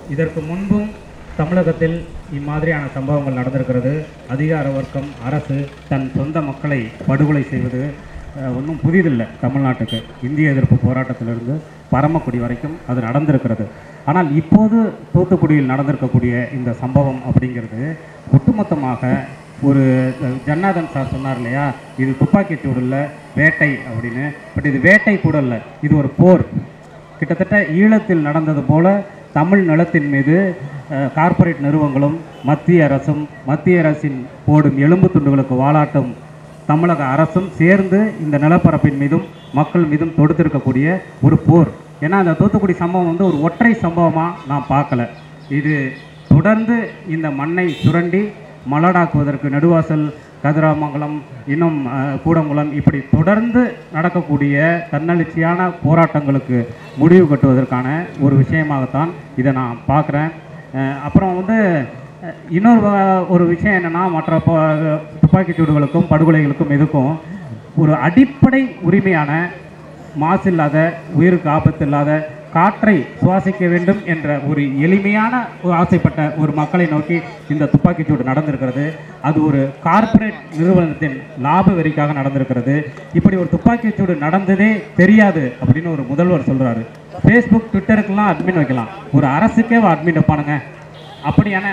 இதற்கு முன்பும் தமிழகத்தில் இம்மாதிரியான சம்பவங்கள் நடந்திருக்கிறது அதிகார வர்க்கம் அரசு தன் சொந்த மக்களை படுகொலை செய்வது அஹ், ஒன்றும் புதிதில்லை தமிழ்நாட்டுக்கு இந்திய எதிர்ப்பு போராட்டத்திலிருந்து பரமக்குடி வரைக்கும் அது நடந்திருக்கிறது ஆனால் இப்போது தூத்துக்குடியில் நடந்திருக்கக்கூடிய இந்த சம்பவம் அப்படிங்கிறது ஒட்டுமொத்தமாக ஒரு அஹ், ஜன்னார்தன் சார் சொன்னார் இல்லையா இது துப்பாக்கிச் சூடு இல்லை வேட்டை அப்படின்னு பட் இது வேட்டை கூட இல்லை இது ஒரு போர் கிட்டத்தட்ட ஈழத்தில் நடந்தது போல தமிழ் நிலத்தின் மீது அஹ், கார்ப்பரேட் நிறுவனங்களும் மத்திய அரசும் மத்திய அரசின் போடும் எலும்பு துண்டுகளுக்கு வாலாட்டும் தமிழக அரசும் சேர்ந்து இந்த நிலப்பரப்பின் மீதும் மக்கள் மீதும் தொடுத்திருக்கக்கூடிய ஒரு போர் ஏன்னா அந்த தூத்துக்குடி சம்பவம் வந்து ஒரு ஒற்றை சம்பவமாக நான் பார்க்கல இது தொடர்ந்து இந்த மண்ணை சுரண்டி மலடாக்குவதற்கு நெடுவாசல் கதிராமங்கலம் இன்னும் அஹ், கூடங்குளம் இப்படி தொடர்ந்து நடக்கக்கூடிய தன்னெழுச்சியான போராட்டங்களுக்கு முடிவு கட்டுவதற்கான ஒரு விஷயமாகத்தான் இதை நான் பார்க்குறேன் அப்புறம் வந்து அஹ், இன்னொரு வ- ஒரு விஷயம் என்னென்னா மற்ற ப- துப்பாக்கிச் சூடுகளுக்கும் படுகொலைகளுக்கும் இதுக்கும் ஒரு அடிப்படை உரிமையான மாசில்லாத உயிருக்கு ஆபத்து இல்லாத காற்றை சுவாசிக்க வேண்டும் என்ற ஒரு எளிமையான ஒரு ஆசைப்பட்ட ஒரு மக்களை நோக்கி இந்த துப்பாக்கிச்சூடு நடந்திருக்கிறது அது ஒரு கார்ப்பரேட் நிறுவனத்தின் லாப வெறிக்காக நடந்திருக்கிறது இப்படி ஒரு துப்பாக்கிச்சூடு நடந்ததே தெரியாது அப்படின்னு ஒரு முதல்வர் சொல்றாரு ஃபேஸ்புக் ட்விட்டருக்கெல்லாம் அட்மின் வைக்கலாம் ஒரு அரசுக்கே அட்மின் வைப்பானுங்க அப்படியான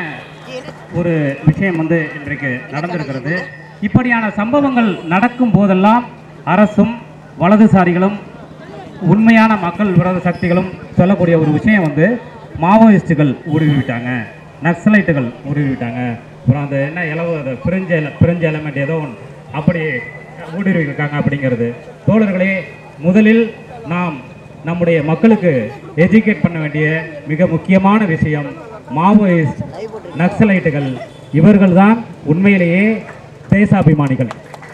ஒரு விஷயம் வந்து இன்றைக்கு நடந்திருக்கிறது இப்படியான சம்பவங்கள் நடக்கும் போதெல்லாம் அரசும் வலதுசாரிகளும் உண்மையான மக்கள் விரோத சக்திகளும் சொல்லக்கூடிய ஒரு விஷயம் வந்து மாவோயிஸ்டுகள் ஊடுருவிட்டாங்க நக்சலைட்டுகள் ஊடுருவிட்டாங்க அப்புறம் அந்த என்ன இலவு அது பிரிஞ்ச பிரிஞ்ச எலமெண்ட் ஏதோ ஒன்று அப்படி ஊடுருவிருக்காங்க அப்படிங்கிறது தோழர்களே முதலில் நாம் நம்முடைய மக்களுக்கு எஜுகேட் பண்ண வேண்டிய மிக முக்கியமான விஷயம் மாவோயிஸ்ட் நக்சலைட்டுகள் இவர்கள்தான் உண்மையிலேயே தேசாபிமானிகள்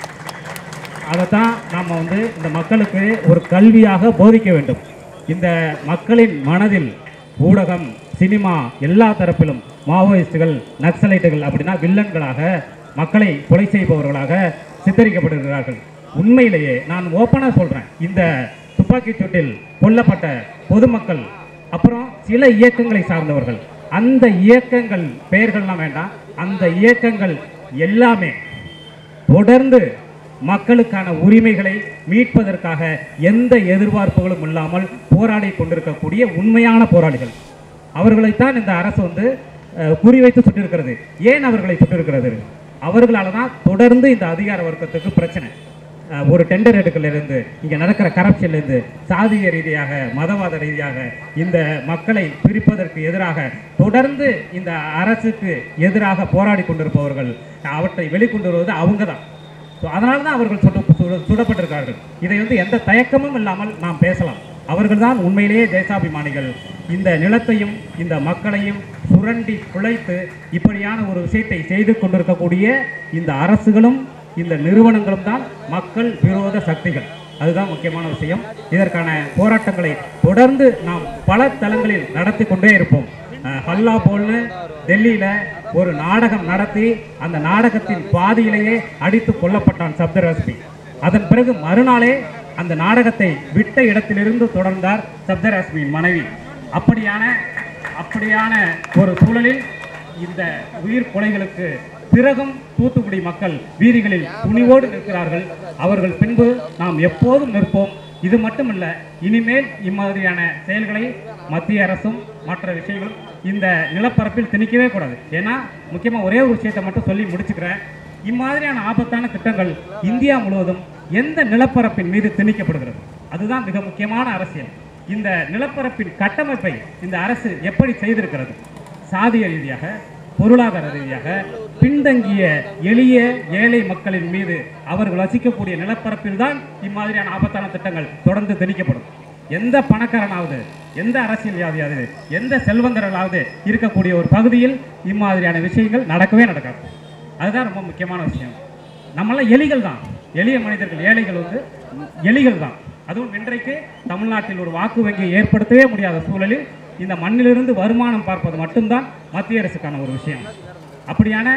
அதைத்தான் நாம் வந்து இந்த மக்களுக்கு ஒரு கல்வியாக போதிக்க வேண்டும் இந்த மக்களின் மனதில் ஊடகம் சினிமா எல்லா தரப்பிலும் மாவோயிஸ்டுகள் நக்சலைட்டுகள் அப்படின்னா வில்லன்களாக மக்களை கொலை செய்பவர்களாக சித்தரிக்கப்படுகிறார்கள் உண்மையிலேயே நான் ஓப்பனாக சொல்கிறேன் இந்த துப்பாக்கிச் சூட்டில் கொல்லப்பட்ட பொதுமக்கள் அப்புறம் சில இயக்கங்களை சார்ந்தவர்கள் அந்த இயக்கங்கள் பெயர்கள்லாம் வேண்டாம் அந்த இயக்கங்கள் எல்லாமே தொடர்ந்து மக்களுக்கான உரிமைகளை மீட்பதற்காக எந்த எதிர்பார்ப்புகளும் இல்லாமல் போராடி கொண்டிருக்கக்கூடிய உண்மையான போராளிகள் அவர்களைத்தான் இந்த அரசு வந்து அஹ், குறிவைத்து சுட்டிருக்கிறது ஏன் அவர்களை சுட்டிருக்கிறது அவர்களால தான் தொடர்ந்து இந்த அதிகார வர்க்கத்துக்கு பிரச்சனை அஹ், ஒரு டெண்டர் எடுக்கலிருந்து இங்கே நடக்கிற கரப்ஷன்லேருந்து சாதிய ரீதியாக மதவாத ரீதியாக இந்த மக்களை பிரிப்பதற்கு எதிராக தொடர்ந்து இந்த அரசுக்கு எதிராக போராடி கொண்டிருப்பவர்கள் அவற்றை வெளிக்கொண்டு வருவது அவங்க தான் ஸோ அதனால தான் அவர்கள் சுட சுட- சுடப்பட்டிருக்கார்கள் இதை வந்து எந்த தயக்கமும் இல்லாமல் நாம் பேசலாம் அவர்கள்தான் உண்மையிலேயே தேசாபிமானிகள் இந்த நிலத்தையும் இந்த மக்களையும் சுரண்டி பிழைத்து இப்படியான ஒரு விஷயத்தை செய்து கொண்டிருக்கக்கூடிய இந்த அரசுகளும் இந்த நிறுவனங்களும் தான் மக்கள் விரோத சக்திகள் அதுதான் முக்கியமான விஷயம் இதற்கான போராட்டங்களை தொடர்ந்து நாம் பல தளங்களில் நடத்தி கொண்டே இருப்போம் அஹ், ஹல்லா போல்னு டெல்லியில ஒரு நாடகம் நடத்தி அந்த நாடகத்தின் பாதியிலேயே அடித்து கொல்லப்பட்டான் சப்தரஸ்மி அதன் பிறகு மறுநாளே அந்த நாடகத்தை விட்ட இடத்திலிருந்து தொடர்ந்தார் சப்தரஸ்மியின் மனைவி அப்படியான அப்படியான ஒரு சூழலில் இந்த உயிர் கொலைகளுக்கு பிறகும் தூத்துக்குடி மக்கள் வீதிகளில் துணிவோடு நிற்கிறார்கள் அவர்கள் பின்பு நாம் எப்போதும் நிற்போம் இது மட்டுமல்ல இனிமேல் இம்மாதிரியான செயல்களை மத்திய அரசும் மற்ற விஷயங்களும் இந்த நிலப்பரப்பில் திணிக்கவே கூடாது ஏன்னா முக்கியமாக ஒரே ஒரு விஷயத்தை மட்டும் சொல்லி முடிச்சுக்கிறேன் இம்மாதிரியான ஆபத்தான திட்டங்கள் இந்தியா முழுவதும் எந்த நிலப்பரப்பின் மீது திணிக்கப்படுகிறது அதுதான் மிக முக்கியமான அரசியல் இந்த நிலப்பரப்பின் கட்டமைப்பை இந்த அரசு எப்படி செய்திருக்கிறது சாதிய ரீதியாக பொருளாதார ரீதியாக பின்தங்கிய எளிய ஏழை மக்களின் மீது அவர்கள் வசிக்கக்கூடிய நிலப்பரப்பில் தான் இம்மாதிரியான ஆபத்தான திட்டங்கள் தொடர்ந்து திணிக்கப்படும் எந்த பணக்காரனாவது எந்த அரசியல்வாதியாவது எந்த செல்வந்தர்களாவது இருக்கக்கூடிய ஒரு பகுதியில் இம்மாதிரியான விஷயங்கள் நடக்கவே நடக்காது அதுதான் ரொம்ப முக்கியமான விஷயம் நம்மளாம் எலிகள் தான் எளிய மனிதர்கள் ஏழைகள் வந்து எலிகள் தான் அதுவும் இன்றைக்கு தமிழ்நாட்டில் ஒரு வாக்கு வங்கியை ஏற்படுத்தவே முடியாத சூழலில் இந்த மண்ணிலிருந்து வருமானம் பார்ப்பது மட்டும்தான் மத்திய அரசுக்கான ஒரு விஷயம் அப்படியான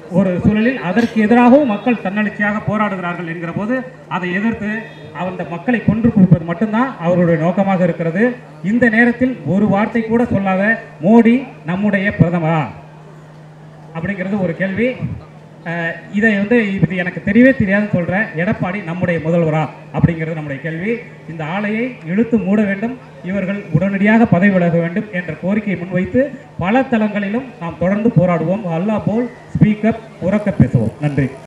ஒரு சூழலில் அதற்கு எதிராகவும் மக்கள் தன்னெழுச்சியாக போராடுகிறார்கள் என்கிற போது அதை எதிர்த்து அந்த மக்களை கொன்று குவிப்பது மட்டும்தான் அவருடைய நோக்கமாக இருக்கிறது இந்த நேரத்தில் ஒரு வார்த்தை கூட சொல்லாத மோடி நம்முடைய பிரதமரா அப்படிங்கிறது ஒரு கேள்வி அஹ், இதை வந்து இது எனக்கு தெரியவே தெரியாதுன்னு சொல்கிறேன் எடப்பாடி நம்முடைய முதல்வரா அப்படிங்கிறது நம்முடைய கேள்வி இந்த ஆலையை இழுத்து மூட வேண்டும் இவர்கள் உடனடியாக பதவி விலக வேண்டும் என்ற கோரிக்கையை முன்வைத்து பல தளங்களிலும் நாம் தொடர்ந்து போராடுவோம் அல்லா போல் ஸ்பீக்கப் உறக்க பேசுவோம் நன்றி